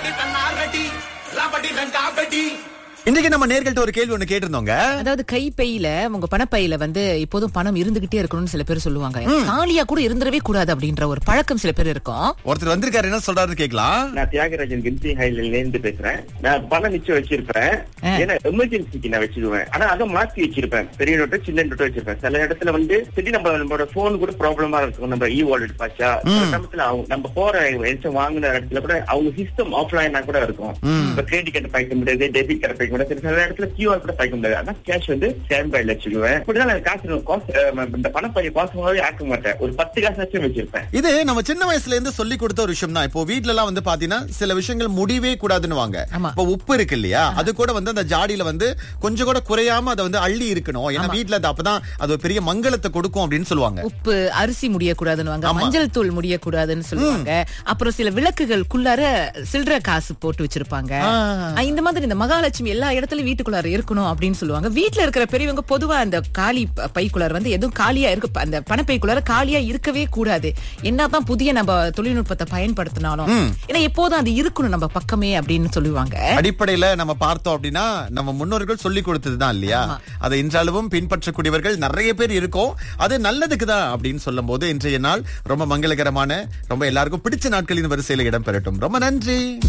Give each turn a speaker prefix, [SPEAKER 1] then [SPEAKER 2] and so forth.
[SPEAKER 1] ராபடி தன்னாரடி ராபடி ரங்காபடி
[SPEAKER 2] இன்றைக்கு நம்ம நேர்கள்ட்ட ஒரு கேள்வி ஒண்ணு கேட்டிருந்தோங்க
[SPEAKER 3] அதாவது கைப்பையில உங்க பணப்பையில வந்து எப்போதும் பணம் இருந்துகிட்டே இருக்கணும்னு சில பேர் சொல்லுவாங்க காலியா கூட இருந்துடவே கூடாது அப்படின்ற ஒரு பழக்கம் சில பேர் இருக்கும்
[SPEAKER 2] ஒருத்தர் வந்திருக்காரு என்ன சொல்றாருன்னு கேட்கலாம்
[SPEAKER 4] நான் தியாகராஜன் கிம்சி ஹைல இருந்து பேசுறேன் நான் பணம் மிச்சம் வச்சிருப்பேன்
[SPEAKER 3] ஆ.
[SPEAKER 4] ஏன்னா எமர்ஜென்சிக்கு நான் வச்சிருவேன் ஆனா அதை மாத்தி வச்சிருப்பேன் பெரிய நோட்டு சின்ன நோட்டு வச்சிருப்பேன் சில இடத்துல வந்து திடீர் நம்ம நம்மளோட போன் கூட ப்ராப்ளமா இருக்கும் நம்ம இ வாலெட் பாச்சா சில சமயத்துல அவங்க நம்ம போற எச்சம் வாங்குன இடத்துல கூட அவங்க சிஸ்டம் ஆஃப்லைனா கூட இருக்கும் இப்ப கிரெடிட் கார்டு பாய்க்க முடியாது டெபிட் கார்டு பாய்க்க முடியாது சில இடத்துல கியூஆர் கூட பாய்க்க முடியாது ஆனா கேஷ் வந்து ஸ்டாண்ட் பைல வச்சிருவேன் இப்படிதான் நான் காசு காசு அஹ், இந்த பணப்பைய காசுமாவே ஆக்க மாட்டேன் ஒரு பத்து காசாச்சும் வச்சிருப்பேன்
[SPEAKER 2] இது நம்ம சின்ன வயசுல இருந்து சொல்லி கொடுத்த ஒரு விஷயம் தான் இப்போ வீட்ல எல்லாம் வந்து பாத்தீங்கன்னா சில விஷயங்கள் முடியவே கூடாதுன்னு வாங்க
[SPEAKER 3] ஆமா.
[SPEAKER 2] இப்போ உப்பு இருக்கு இல்லையா அது கூட வந்து அந்த ஜாடியில வந்து கொஞ்சம் கூட குறையாம அதை வந்து அள்ளி இருக்கணும் ஏன்னா வீட்ல அது அப்பதான் அது ஒரு பெரிய மங்களத்தை கொடுக்கும் அப்படின்னு சொல்லுவாங்க
[SPEAKER 3] உப்பு அரிசி முடியக்கூடாதுன்னு
[SPEAKER 2] ஆமா.
[SPEAKER 3] மஞ்சள் தூள் முடியக்கூடாதுன்னு சொல்லுவாங்க அப்புறம் சில விளக்குகளுக்குள்ளார சில்லற காசு போட்டு வச்சிருப்பாங்க
[SPEAKER 2] ஆ.
[SPEAKER 3] ஆ, இந்த மாதிரி இந்த மகாலட்சுமி எல்லா இடத்துலயும் வீட்டுக்குள்ளார இருக்கணும் அப்படின்னு சொல்லுவாங்க வீட்டுல இருக்கிற பெரியவங்க பொதுவா அந்த காலி ப- பைக்குள்ளார வந்து எதுவும் காலியா இருக்கு அந்த பணப்பைக்குள்ளார காலியா இருக்கவே கூடாது என்னதான் புதிய நம்ம தொழில்நுட்பத்தை பயன்படுத்தினாலும் ஏன்னா எப்போதும் அது இருக்கணும் நம்ம பக்கமே அப்படின்னு சொல்லுவாங்க
[SPEAKER 2] அடிப்படையில நம்ம பார்த்தோம் அப்படின்னா நம்ம முன்னோர்கள் சொல்லி கொடுத்ததுதான் இல்லையா அதை இன்றளவும் பின்பற்றக்கூடியவர்கள் நிறைய பேர் இருக்கோம் அது நல்லதுக்கு தான் அப்படின்னு சொல்லும் போது இன்றைய நாள் ரொம்ப மங்களகரமான ரொம்ப எல்லாருக்கும் பிடிச்ச நாட்களின் வரிசையில இடம் பெறட்டும் ரொம்ப நன்றி